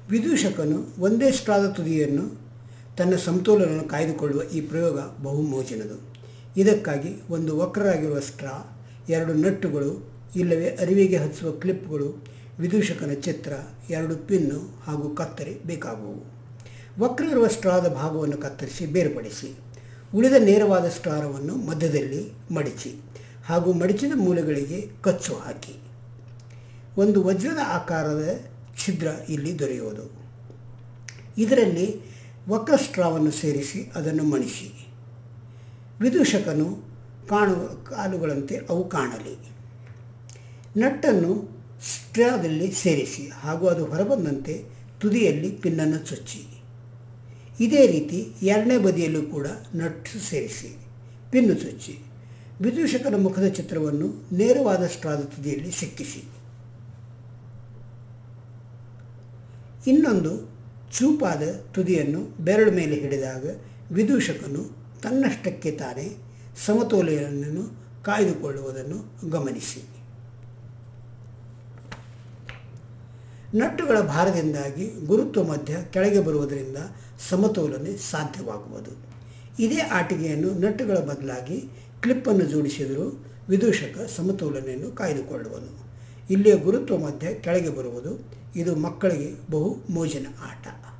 ವಿದೂಷಕನು ಒಂದೇ ಸ್ಟ್ರಾದ ತುದಿಯನ್ನು ತನ್ನ ಸಮತೋಲನವನ್ನು ಕಾಯ್ದುಕೊಳ್ಳುವ ಈ ಪ್ರಯೋಗ ಬಹು ಮೋಜಿನದು ಇದಕ್ಕಾಗಿ ಒಂದು ವಕ್ರರಾಗಿರುವ ಸ್ಟ್ರಾ ಎರಡು ನಟ್ಟುಗಳು ಇಲ್ಲವೇ ಅರಿವಿಗೆ ಹಚ್ಚುವ ಕ್ಲಿಪ್ಗಳು ವಿದೂಷಕನ ಚಿತ್ರ ಎರಡು ಪಿನ್ನು ಹಾಗೂ ಕತ್ತರಿ ಬೇಕಾಗುವು ವಕ್ರ ಇರುವ ಸ್ಟ್ರಾದ ಭಾಗವನ್ನು ಕತ್ತರಿಸಿ ಬೇರ್ಪಡಿಸಿ ಉಳಿದ ನೇರವಾದ ಸ್ಟ್ರಾರವನ್ನು ಮಧ್ಯದಲ್ಲಿ ಮಡಿಚಿ ಹಾಗೂ ಮಡಿಚಿದ ಮೂಲೆಗಳಿಗೆ ಕಚ್ಚು ಹಾಕಿ ಒಂದು ವಜ್ರದ ಆಕಾರದ ಛಿದ್ರ ಇಲ್ಲಿ ದೊರೆಯುವುದು ಇದರಲ್ಲಿ ವಕ್ರ ಸ್ಟ್ರಾವನ್ನು ಸೇರಿಸಿ ಅದನ್ನು ಮಣಿಸಿ ವಿದೂಷಕನು ಕಾಣುವ ಕಾಲುಗಳಂತೆ ಅವು ಕಾಣಲಿ ನಟ್ಟನ್ನು ಸ್ಟ್ರಾದಲ್ಲಿ ಸೇರಿಸಿ ಹಾಗೂ ಅದು ಹೊರಬಂದಂತೆ ತುದಿಯಲ್ಲಿ ಪಿನ್ನನ್ನು ಚುಚ್ಚಿ ಇದೇ ರೀತಿ ಎರಡನೇ ಬದಿಯಲ್ಲೂ ಕೂಡ ನಟ್ಟು ಸೇರಿಸಿ ಪಿನ್ನು ಚುಚ್ಚಿ ವಿದೂಷಕನ ಮುಖದ ಚಿತ್ರವನ್ನು ನೇರವಾದ ಸ್ಟ್ರಾದ ತುದಿಯಲ್ಲಿ ಸಿಕ್ಕಿಸಿ ಇನ್ನೊಂದು ಚೂಪಾದ ತುದಿಯನ್ನು ಬೆರಳು ಮೇಲೆ ಹಿಡಿದಾಗ ವಿದೂಷಕನು ತನ್ನಷ್ಟಕ್ಕೆ ತಾನೇ ಸಮತೋಲನವನ್ನು ಕಾಯ್ದುಕೊಳ್ಳುವುದನ್ನು ಗಮನಿಸಿ ನಟ್ಟುಗಳ ಭಾರದಿಂದಾಗಿ ಗುರುತ್ವ ಮಧ್ಯ ಕೆಳಗೆ ಬರುವುದರಿಂದ ಸಮತೋಲನೆ ಸಾಧ್ಯವಾಗುವುದು ಇದೇ ಆಟಿಕೆಯನ್ನು ನಟ್ಟುಗಳ ಬದಲಾಗಿ ಕ್ಲಿಪ್ಪನ್ನು ಜೋಡಿಸಿದರೂ ವಿದೂಷಕ ಸಮತೋಲನೆಯನ್ನು ಕಾಯ್ದುಕೊಳ್ಳುವನು ಇಲ್ಲಿಯ ಗುರುತ್ವ ಮಧ್ಯ ಕೆಳಗೆ ಬರುವುದು ಇದು ಮಕ್ಕಳಿಗೆ ಬಹು ಮೋಜಿನ ಆಟ